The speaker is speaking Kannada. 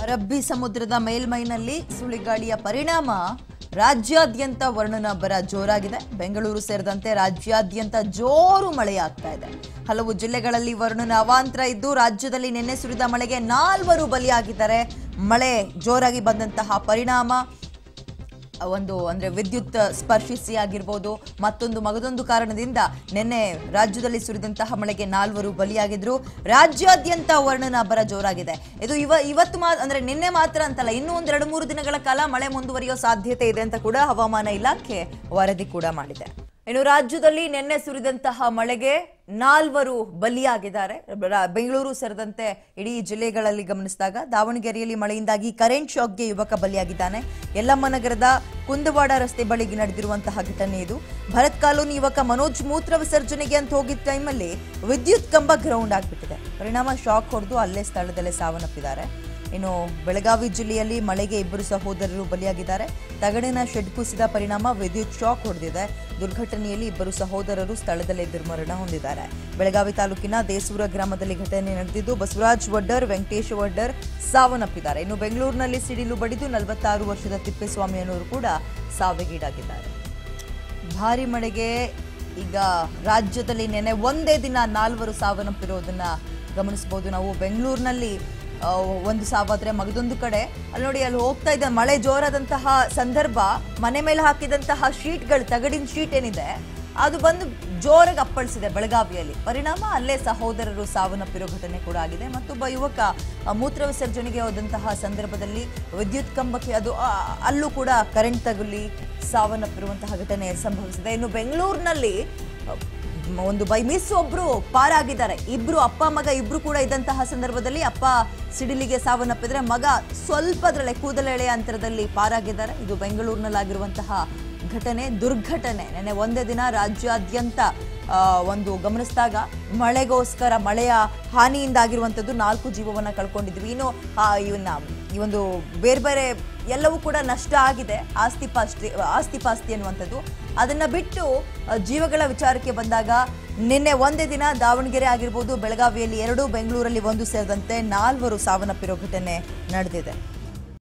ಅರಬ್ಬಿ ಸಮುದ್ರದ ಮೇಲ್ಮೈನಲ್ಲಿ ಸುಳಿಗಾಳಿಯ ಪರಿಣಾಮ ರಾಜ್ಯಾದ್ಯಂತ ವರ್ಣನಾಭರ ಜೋರಾಗಿದೆ ಬೆಂಗಳೂರು ಸೇರಿದಂತೆ ರಾಜ್ಯಾದ್ಯಂತ ಜೋರು ಮಳೆಯಾಗ್ತಾ ಇದೆ ಹಲವು ಜಿಲ್ಲೆಗಳಲ್ಲಿ ವರ್ಣನ ಅವಾಂತರ ಇದ್ದು ರಾಜ್ಯದಲ್ಲಿ ನಿನ್ನೆ ಸುರಿದ ಮಳೆಗೆ ನಾಲ್ವರು ಬಲಿಯಾಗಿದ್ದಾರೆ ಮಳೆ ಜೋರಾಗಿ ಬಂದಂತಹ ಪರಿಣಾಮ ಒಂದು ಅಂದ್ರೆ ವಿದ್ಯುತ್ ಸ್ಪರ್ಶಿಸಿ ಆಗಿರ್ಬೋದು ಮತ್ತೊಂದು ಮಗದೊಂದು ಕಾರಣದಿಂದ ನಿನ್ನೆ ರಾಜ್ಯದಲ್ಲಿ ಸುರಿದಂತಹ ಮಳೆಗೆ ನಾಲ್ವರು ಬಲಿಯಾಗಿದ್ರು ರಾಜ್ಯಾದ್ಯಂತ ವರ್ಣನಾಭರ ಜೋರಾಗಿದೆ ಇದು ಇವ ಇವತ್ತು ಮಾ ಅಂದ್ರೆ ನಿನ್ನೆ ಮಾತ್ರ ಅಂತಲ್ಲ ಇನ್ನೂ ಒಂದ್ ಎರಡು ಮೂರು ದಿನಗಳ ಕಾಲ ಮಳೆ ಮುಂದುವರಿಯೋ ಸಾಧ್ಯತೆ ಇದೆ ಅಂತ ಕೂಡ ಹವಾಮಾನ ಇಲಾಖೆ ವರದಿ ಕೂಡ ಮಾಡಿದೆ ಇನ್ನು ರಾಜ್ಯದಲ್ಲಿ ನಿನ್ನೆ ಸುರಿದಂತಹ ಮಳೆಗೆ ನಾಲ್ವರು ಬಲಿಯಾಗಿದ್ದಾರೆ ರ- ಬೆಂಗಳೂರು ಸೇರಿದಂತೆ ಇಡೀ ಜಿಲ್ಲೆಗಳಲ್ಲಿ ಗಮನಿಸಿದಾಗ ದಾವಣಗೆರೆಯಲ್ಲಿ ಮಳೆಯಿಂದಾಗಿ ಕರೆಂಟ್ ಶಾಕ್ಗೆ ಯುವಕ ಬಲಿಯಾಗಿದ್ದಾನೆ ಯಲ್ಲಮ್ಮ ನಗರದ ಕುಂದವಾಡ ರಸ್ತೆ ಬಳಿಗೆ ನಡೆದಿರುವಂತಹ ಘಟನೆ ಇದು ಭರತ್ ಕಾಲೋನಿ ಯುವಕ ಮನೋಜ್ ಮೂತ್ರ ವಿಸರ್ಜನೆಗೆ ಅಂತ ಹೋಗಿದ್ದ ಟೈಮಲ್ಲಿ ವಿದ್ಯುತ್ ಕಂಬ ಗ್ರೌಂಡ್ ಆಗ್ಬಿಟ್ಟಿದೆ ಪರಿಣಾಮ ಶಾಕ್ ಹೊಡೆದು ಅಲ್ಲೇ ಸ್ಥಳದಲ್ಲೇ ಸಾವನ್ನಪ್ಪಿದ್ದಾರೆ ಇನ್ನು ಬೆಳಗಾವಿ ಜಿಲ್ಲೆಯಲ್ಲಿ ಮಳೆಗೆ ಇಬ್ಬರು ಸಹೋದರರು ಬಲಿಯಾಗಿದ್ದಾರೆ ತಗಡಿನ ಶೆಡ್ ಕುಸಿದ ಪರಿಣಾಮ ವಿದ್ಯುತ್ ಶಾಕ್ ಹೊಡೆದಿದೆ ದುರ್ಘಟನೆಯಲ್ಲಿ ಇಬ್ಬರು ಸಹೋದರರು ಸ್ಥಳದಲ್ಲೇ ದುರ್ಮರಣ ಹೊಂದಿದ್ದಾರೆ ಬೆಳಗಾವಿ ತಾಲೂಕಿನ ದೇಸೂರ ಗ್ರಾಮದಲ್ಲಿ ಘಟನೆ ನಡೆದಿದ್ದು ಬಸವರಾಜ್ ವಡ್ಡರ್ ವೆಂಕಟೇಶ್ ವಡ್ಡರ್ ಸಾವನ್ನಪ್ಪಿದ್ದಾರೆ ಇನ್ನು ಬೆಂಗಳೂರಿನಲ್ಲಿ ಸಿಡಿಲು ಬಡಿದು ನಲವತ್ತಾರು ವರ್ಷದ ತಿಪ್ಪೇಸ್ವಾಮಿ ಅನ್ನೋರು ಕೂಡ ಸಾವಿಗೀಡಾಗಿದ್ದಾರೆ ಭಾರಿ ಮಳೆಗೆ ಈಗ ರಾಜ್ಯದಲ್ಲಿ ನೆನೆ ಒಂದೇ ದಿನ ನಾಲ್ವರು ಸಾವನ್ನಪ್ಪಿರೋದನ್ನ ಗಮನಿಸಬಹುದು ನಾವು ಬೆಂಗಳೂರಿನಲ್ಲಿ ಆ, ಒಂದು ಸಾವಾದ್ರೆ ಮಗದೊಂದು ಕಡೆ ಅಲ್ಲಿ ನೋಡಿ ಅಲ್ಲಿ ಹೋಗ್ತಾ ಇದ್ದ ಮಳೆ ಜೋರಾದಂತಹ ಸಂದರ್ಭ ಮನೆ ಮೇಲೆ ಹಾಕಿದಂತಹ ಶೀಟ್ಗಳು ತಗಡಿನ ಶೀಟ್ ಏನಿದೆ ಅದು ಬಂದು ಜೋರಾಗಿ ಅಪ್ಪಳಿಸಿದೆ ಬೆಳಗಾವಿಯಲ್ಲಿ ಪರಿಣಾಮ ಅಲ್ಲೇ ಸಹೋದರರು ಸಾವನ್ನಪ್ಪಿರೋ ಘಟನೆ ಕೂಡ ಆಗಿದೆ ಮತ್ತೊಬ್ಬ ಯುವಕ ಆ, ಮೂತ್ರ ವಿಸರ್ಜನೆಗೆ ಹೋದಂತಹ ಸಂದರ್ಭದಲ್ಲಿ ವಿದ್ಯುತ್ ಕಂಬಕ್ಕೆ ಅದು ಆ, ಅಲ್ಲೂ ಕೂಡ ಕರೆಂಟ್ ತಗುಲಿ ಸಾವನ್ನಪ್ಪಿರುವಂತಹ ಘಟನೆ ಸಂಭವಿಸಿದೆ ಇನ್ನು ಬೆಂಗಳೂರಿನಲ್ಲಿ ಆ, ಒಂದು ಬೈ ಮಿಸ್ ಒಬ್ರು ಪಾರಾಗಿದ್ದಾರೆ ಇಬ್ರು ಅಪ್ಪ ಮಗ ಇಬ್ರು ಕೂಡ ಇದ್ದಂತಹ ಸಂದರ್ಭದಲ್ಲಿ ಅಪ್ಪ ಸಿಡಿಲಿಗೆ ಸಾವನ್ನಪ್ಪಿದ್ರೆ ಮಗ ಸ್ವಲ್ಪದ್ರಲ್ಲೇ ಕೂದಲೆಳೆಯ ಅಂತರದಲ್ಲಿ ಪಾರಾಗಿದ್ದಾರೆ ಇದು ಬೆಂಗಳೂರಿನಲ್ಲಾಗಿರುವಂತಹ ಘಟನೆ ದುರ್ಘಟನೆ ನೆನ್ನೆ ಒಂದೇ ದಿನ ರಾಜ್ಯಾದ್ಯಂತ ಆ, ಒಂದು ಗಮನಿಸಿದಾಗ ಮಳೆಗೋಸ್ಕರ ಮಳೆಯ ಹಾನಿಯಿಂದಾಗಿರುವಂಥದ್ದು ನಾಲ್ಕು ಜೀವವನ್ನ ಕಳ್ಕೊಂಡಿದ್ವಿ ಇನ್ನು ಆ, ಇವನ್ನ ಈ ಒಂದು ಬೇರೆ ಬೇರೆ ಎಲ್ಲವೂ ಕೂಡ ನಷ್ಟ ಆಗಿದೆ ಆಸ್ತಿ ಪಾಸ್ತಿ ಆಸ್ತಿ ಪಾಸ್ತಿ ಅನ್ನುವಂಥದ್ದು ಅದನ್ನ ಬಿಟ್ಟು ಆ, ಜೀವಗಳ ವಿಚಾರಕ್ಕೆ ಬಂದಾಗ ನಿನ್ನೆ ಒಂದೇ ದಿನ ದಾವಣಗೆರೆ ಆಗಿರ್ಬೋದು ಬೆಳಗಾವಿಯಲ್ಲಿ ಎರಡು ಬೆಂಗಳೂರಲ್ಲಿ ಒಂದು ಸೇರಿದಂತೆ ನಾಲ್ವರು ಸಾವನ್ನಪ್ಪಿರೋ ಘಟನೆ ನಡೆದಿದೆ